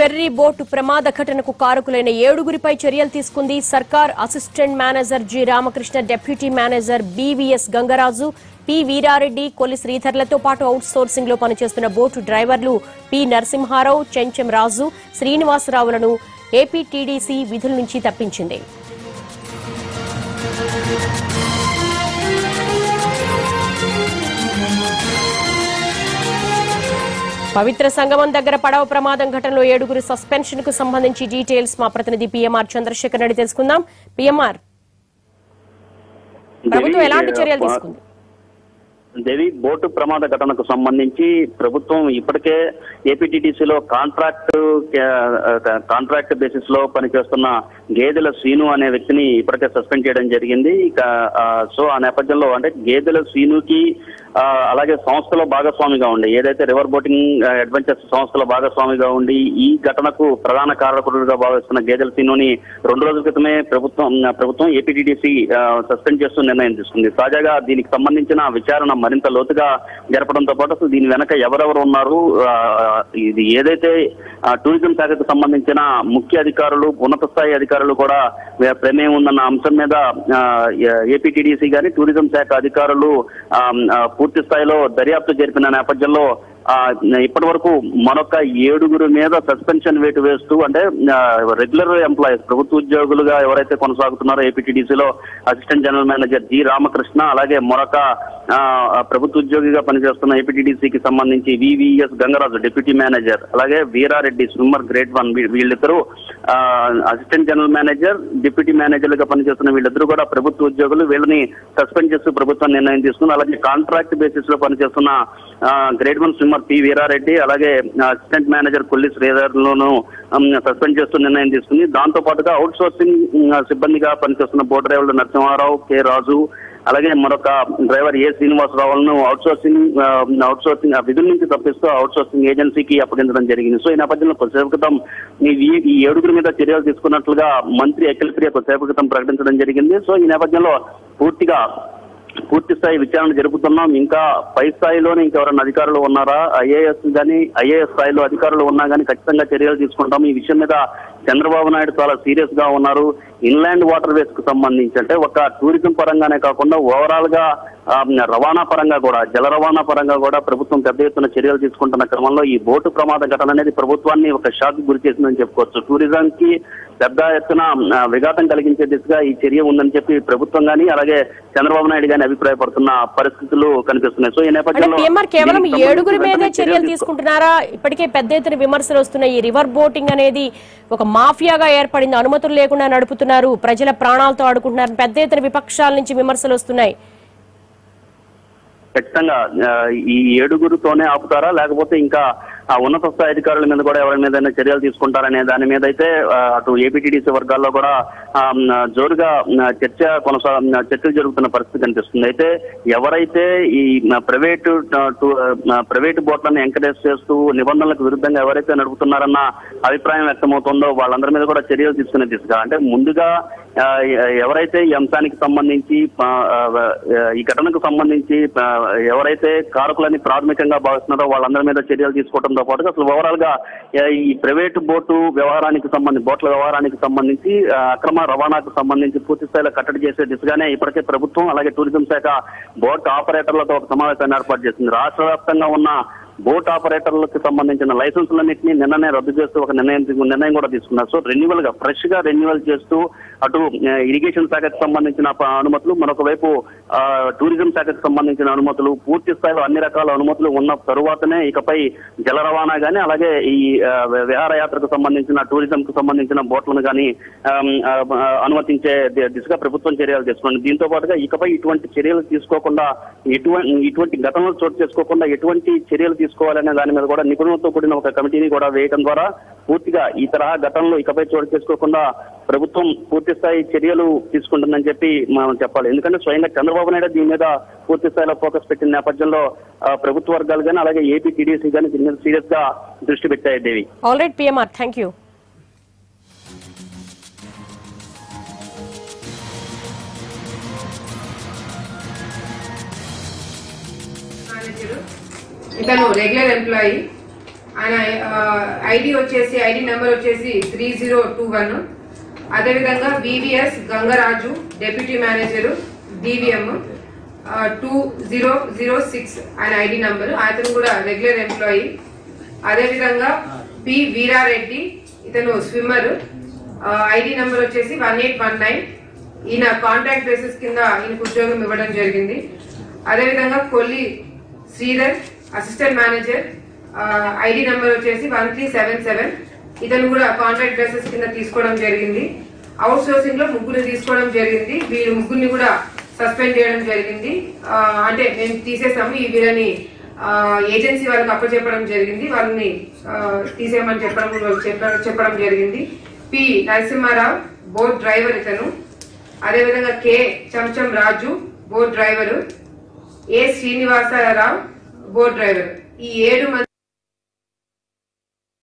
ferry boat ప్రమాద ఘటనకు కారకులైన ఏడుగురిపై చర్యలు తీసుకుంది సర్కార్ assistant manager G Ramakrishna deputy manager BVS Gangaraju P Veerareddy Kolli శ్రీధర్లతో పాటు అవుట్ సోర్సింగ్ లో పనిచేస్తున్న బోటు డ్రైవర్లు పి నరసింహారావు చెంచం రాజు శ్రీనివాసరావులను ఏపీటీడీసీ విధుల నుంచి తప్పించింది పవిత్ర సంగమం దగ్గర పడవ ప్రమాదం ఘటనలో ఏడుగురు సస్పెన్షన్ కు సంబంధించి డీటెయిల్స్ మా ప్రతినిధి పిఎంఆర్ చంద్రశేఖర్ రెడ్డి తెలుసుకుందాం పిఎంఆర్ ప్రభుత్వం ఎలాంటి చర్యలు తీసుకుంది దేవి బోటు ప్రమాద ఘటనకు సంబంధించి ప్రభుత్వం ఇప్పటికే ఏపీటీటీసీలో కాంట్రాక్ట్ కాంట్రాక్ట్ బేసిస్ లో పనిచేస్తున్న గేదెల శ్రీను అనే వ్యక్తిని ఇప్పటికే సస్పెండ్ చేయడం జరిగింది ఇక ఆ, సో ఆ నేపథ్యంలో అంటే గేదెల శ్రీనుకి ఆ, అలాగే సంస్థలో భాగస్వామిగా ఉండి ఏదైతే రివర్ బోటింగ్ అడ్వెంచర్స్ సంస్థలో భాగస్వామిగా ఉండి ఈ ఘటనకు ప్రధాన కారకుడుగా భావిస్తున్న గేదెల శ్రీనుని రెండు రోజుల క్రితమే ప్రభుత్వం ప్రభుత్వం ఏపీటీడీసీ సస్పెండ్ చేస్తూ నిర్ణయం తీసుకుంది తాజాగా దీనికి సంబంధించిన విచారణ మరింత లోతుగా జరపడంతో పాటు అసలు దీని వెనక ఎవరెవరు ఉన్నారు ఆ, ఇది ఏదైతే ఆ, టూరిజం శాఖకు సంబంధించిన ముఖ్య అధికారులు ఉన్నత స్థాయి అధికారులు కూడా వే- ప్రమేయం ఉందన్న అంశం మీద ఏపీటీడీసీ గాని టూరిజం శాఖ అధికారులు ఆ, ఆ, పూర్తి స్థాయిలో దర్యాప్తు జరిపిన నేపథ్యంలో ఆ, ఇప్పటి వరకు మరొక ఏడుగురు మీద సస్పెన్షన్ వేటు వేస్తూ అంటే రెగ్యులర్ ఎంప్లాయీస్ ప్రభుత్వ ఉద్యోగులుగా ఎవరైతే కొనసాగుతున్నారో ఏపీటీడీసీలో assistant general manager G Ramakrishna అలాగే మరొక ఆ, ప్రభుత్వ ఉద్యోగిగా పనిచేస్తున్న ఏపీటీడీసీకి సంబంధించి వివిఎస్ గంగరాజు డిప్యూటీ మేనేజర్ అలాగే వీరారెడ్డి స్విమ్మర్ గ్రేడ్ వన్ వీ- వీళ్ళిద్దరూ ఆ, అసిస్టెంట్ జనరల్ మేనేజర్ డిప్యూటీ మేనేజర్లుగా పనిచేస్తున్న వీళ్ళిద్దరూ కూడా ప్రభుత్వ ఉద్యోగులు వీళ్ళని సస్పెండ్ చేస్తూ ప్రభుత్వం నిర్ణయం తీసుకుంది అలాగే కాంట్రాక్ట్ బేసిస్ లో పనిచేస్తున్న ఆ, grade one swimmer P Veerareddy అలాగే అసిస్టెంట్ మేనేజర్ కొల్లి శ్రీధర్లను సస్పెండ్ చేస్తూ నిర్ణయం తీసుకుంది దాంతో పాటుగా అవుట్ సోర్సింగ్ ఉమ్, సిబ్బందిగా పనిచేస్తున్న బోట్ డ్రైవర్లు నరసింహారావు కె రాజు అలాగే మరొక డ్రైవర్ ఏ శ్రీనివాసరావులను అవుట్ సోర్సింగ్ అవుట్ సోర్సింగ్ విధుల నుంచి తప్పిస్తూ అవుట్ సోర్సింగ్ ఏజెన్సీకి అప్పగించడం జరిగింది సో ఈ నేపథ్యంలో కొద్దిసేపు క్రితం ఈ ఈ- ఈ ఏడుగురి మీద చర్యలు తీసుకున్నట్లుగా మంత్రి అఖిల ప్రియ కొద్దిసేపు క్రితం ప్రకటించడం జరిగింది సో ఈ నేపథ్యంలో పూర్తిగా పూర్తి స్థాయి విచారణ జరుపుతున్నాం ఇంకా పై స్థాయిలోనే ఇంకెవరైనా అధికారులు ఉన్నారా ఐఏఎస్ గానీ ఐఏఎస్ స్థాయిలో అధికారులు ఉన్నా గానీ ఖచ్చితంగా చర్యలు తీసుకుంటాం ఈ విషయం మీద చంద్రబాబు నాయుడు చాలా సీరియస్ గా ఉన్నారు ఇన్లాండ్ వాటర్ వేస్ కు సంబంధించి అంటే ఒక టూరిజం పరంగానే కాకుండా ఓవరాల్ గా ఆ, రవాణా పరంగా కూడా జల రవాణా పరంగా కూడా ప్రభుత్వం పెద్ద ఎత్తున చర్యలు తీసుకుంటున్న క్రమంలో ఈ బోటు ప్రమాద ఘటన అనేది ప్రభుత్వాన్ని ఒక షాక్ గురి చేసిందని చెప్పుకోవచ్చు టూరిజం కి పెద్ద ఎత్తున ఆ, విఘాతం కలిగించే దిశగా ఈ చర్య ఉందని చెప్పి ప్రభుత్వం గానీ అలాగే చంద్రబాబు నాయుడు గానీ అభిప్రాయపడుతున్న పరిస్థితులు కనిపిస్తున్నాయి సో ఈ అంటే నేపథ్యంలో పిఎంఆర్ కేవలం దీనికి సంబంధించి ఏడుగురి మీదే వెంటనే చర్యలు తీసుకో- తీసుకుంటున్నారా ఇప్పటికే పెద్ద ఎత్తున విమర్శలు వస్తున్నాయి ఈ రివర్ బోటింగ్ అనేది ఒక మాఫియాగా ఏర్పడింది అనుమతులు లేకుండా నడుపుతున్నారు ప్రజల ప్రాణాలతో ఆడుకుంటున్నారు పెద్ద ఎత్తున విపక్షాల నుంచి విమర్శలు వస్తున్నాయి ఖచ్చితంగా ఆ, ఈ ఏడుగురుతోనే ఆపుతారా లేకపోతే ఇంకా ఆ ఉన్నత స్థాయి అధికారుల మీద కూడా ఎవరి మీద చర్యలు తీసుకుంటారనే దాని మీద అయితే ఆ, అటు ఏపీటీడీసీ వర్గాల్లో కూడా ఆ, మ్, జోరుగా మ్, చర్చ కొనసా మ్, చర్చలు జరుగుతున్న పరిస్థితి కనిపిస్తుంది అయితే ఎవరైతే ఈ మ్, ప్రైవేటు ఆ, టు- ఆ, ప్రైవేటు బోట్లను ఎంకరేజ్ చేస్తూ నిబంధనలకు విరుద్ధంగా ఎవరైతే నడుపుతున్నారన్న అభిప్రాయం వ్యక్తమవుతుందో వాళ్ళందరి మీద కూడా చర్యలు తీసుకునే దిశగా అంటే ముందుగా ఆ, ఎ- ఎవరైతే ఈ అంశానికి సంబంధించి ఆ, ఆ, ఈ ఘటనకు సంబంధించి ఆ, ఎవరైతే కారకులని ప్రాథమికంగా భావిస్తున్నారో వాళ్ళందరి మీద చర్యలు తీసుకోవడంతో పాటుగా అసలు ఓవరాల్ గా ఆ, ఈ ప్రైవేటు బోటు వ్యవహారానికి సంబంధించి బోట్ల వ్యవహారానికి సంబంధించి ఆ, అక్రమ రవాణాకు సంబంధించి పూర్తి స్థాయిలో కట్టడి చేసే దిశగానే ఇప్పటికే ప్రభుత్వం అలాగే టూరిజం శాఖ బోట్ ఆపరేటర్లతో ఒక సమావేశాన్ని ఏర్పాటు చేసింది రాష్ట్ర వ్యాప్తంగా ఉన్న బోట్ ఆపరేటర్లకు సంబంధించిన లైసెన్సులన్నింటినీ నిన్ననే రద్దు చేస్తూ ఒక నిర్ణయం తీ- నిర్ణయం కూడా తీసుకున్నారు సో రెన్యువల్ గా ఫ్రెష్ గా రెన్యువల్ చేస్తూ అటు ఆ, ఇరిగేషన్ శాఖకు సంబంధించిన ప- అనుమతులు మరొక వైపు ఆ, టూరిజం శాఖకు సంబంధించిన అనుమతులు పూర్తి స్థాయిలో అన్ని రకాల అనుమతులు ఉన్న తరువాతనే ఇకపై జల రవాణా గానీ అలాగే ఈ ఆ, వి- విహారయాత్రకు సంబంధించిన టూరిజం కు సంబంధించిన బోట్లను కానీ అనుమతించే ది- దిశగా ప్రభుత్వం చర్యలు తీసుకుంది దీంతో పాటుగా ఇకపై ఇటువంటి చర్యలు తీసుకోకుండా ఎటువంటి ఇటువంటి ఘటనలు చోటు చేసుకోకుండా ఎటువంటి చర్యలు తీసుకోవాలనే దాని మీద కూడా నిపుణులతో కూడిన ఒక కమిటీని కూడా వేయడం ద్వారా పూర్తిగా ఈ తరహా ఘటనలు ఇకపై చోటు చేసుకోకుండా ప్రభుత్వం పూర్తి స్థాయి చర్యలు తీసుకుంటుందని చెప్పి మనం చెప్పాలి ఎందుకంటే స్వయంగా చంద్రబాబు నాయుడు దీని మీద పూర్తి స్థాయిలో ఫోకస్ పెట్టిన నేపథ్యంలో ఆ, ప్రభుత్వ వర్గాలు కానీ అలాగే ఏపీ టీడీసీ కానీ దీని మీద సీరియస్ గా దృష్టి పెట్టాయి Devi all right PMR thank you manager ఇతను రెగ్యులర్ ఎంప్లాయీ ఆయన ఐడి వచ్చేసి ఐడి నెంబర్ వచ్చేసి త్రీ జీరో టూ వన్ అదేవిధంగా VVS Gangaraju deputy manager DVM two zero zero six ఆయన ఐడి నంబర్ అతను కూడా రెగ్యులర్ ఎంప్లాయీ అదేవిధంగా పి వీరారెడ్డి ఇతను స్విమ్మర్ ఐడి నంబర్ వచ్చేసి వన్ ఎయిట్ వన్ నైన్ ఈయన కాంట్రాక్ట్ బేసిస్ కింద ఈయనకు ఉద్యోగం ఇవ్వడం జరిగింది అదేవిధంగా Kolli Sridhar assistant manager ID number వచ్చేసి వన్ త్రీ సెవెన్ సెవెన్ ఇతను కూడా కాంట్రాక్ట్ బేసిస్ కింద తీసుకోవడం జరిగింది అవుట్ సోర్సింగ్ లో ముగ్గురు తీసుకోవడం జరిగింది వీరు ముగ్గురిని కూడా సస్పెండ్ చేయడం జరిగింది ఆ, అంటే మేము తీసేసాము ఈ వీళ్ళని ఏజెన్సీ వాళ్ళకి అప్పచెప్పడం జరిగింది వాళ్ళని ఆ, తీసేయమని చెప్పడం చెప్ప- చెప్పడం జరిగింది పి నరసింహారావు బోట్ డ్రైవర్ ఇతను అదేవిధంగా K Chencham Raju boat driver A Srinivasarao boat driver ఈ ఏడు మంది